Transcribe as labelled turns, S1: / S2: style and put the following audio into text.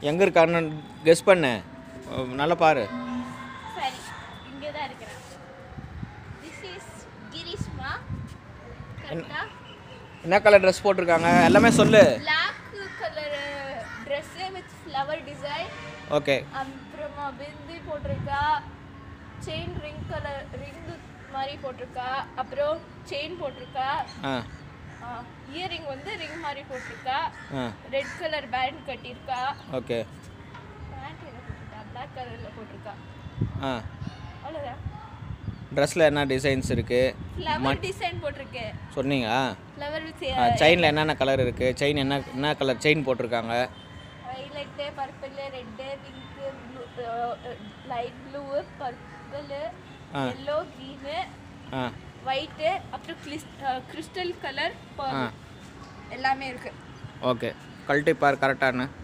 S1: எங்கே இருக்கான்னு கெஸ் பண்ணு அஹ் நல்லா பாரு
S2: சரி இங்கே தான் இருக்கிறேன் திஸ் இஸ் கிரிஷ்மா கரெக்டா
S1: என்ன கலர் ட்ரெஸ் போட்டிருக்காங்க எல்லாமே சொல்லு
S2: black colour dress with flower design
S1: okay
S2: அப்புறமா பிந்தி போட்டிருக்கா செயின் ரிங் கலர் ரிங் மாதிரி போட்டிருக்கா அப்புறம் செயின் போட்டிருக்கா
S1: ஆ
S2: இயரிங் வந்து ரிங் மாதிரி போட்டிருக்கா
S1: ஆ
S2: ரெட் கலர் பேண்ட் கட்டியிருக்கா
S1: ஓகே
S2: பேண்ட் என்ன போட்டிருக்கா பிளாக் கலரில் போட்டிருக்கா
S1: ஆ
S2: அவ்வளோதான்
S1: ட்ரெஸ்ஸில் என்ன டிசைன்ஸ் இருக்குது
S2: ஃப்ளவர் டிசைன் போட்டிருக்கு
S1: சொன்னீங்களா
S2: ஃப்ளவர் வித்
S1: செயினில் என்னென்ன கலர் இருக்குது செயின் என்ன என்ன கலர் செயின் போட்டிருக்காங்க
S2: violet purple red pink blue light blue purple
S1: ஆ.
S2: எல்லோ க்ரீனு
S1: ஆ
S2: ஒயிட்டு அப்புறம் கிறிஸ் கிறிஸ்டல் கலர்
S1: ஆ
S2: எல்லாமே இருக்கு
S1: ஓகே கழட்டி பார் கரெக்டானு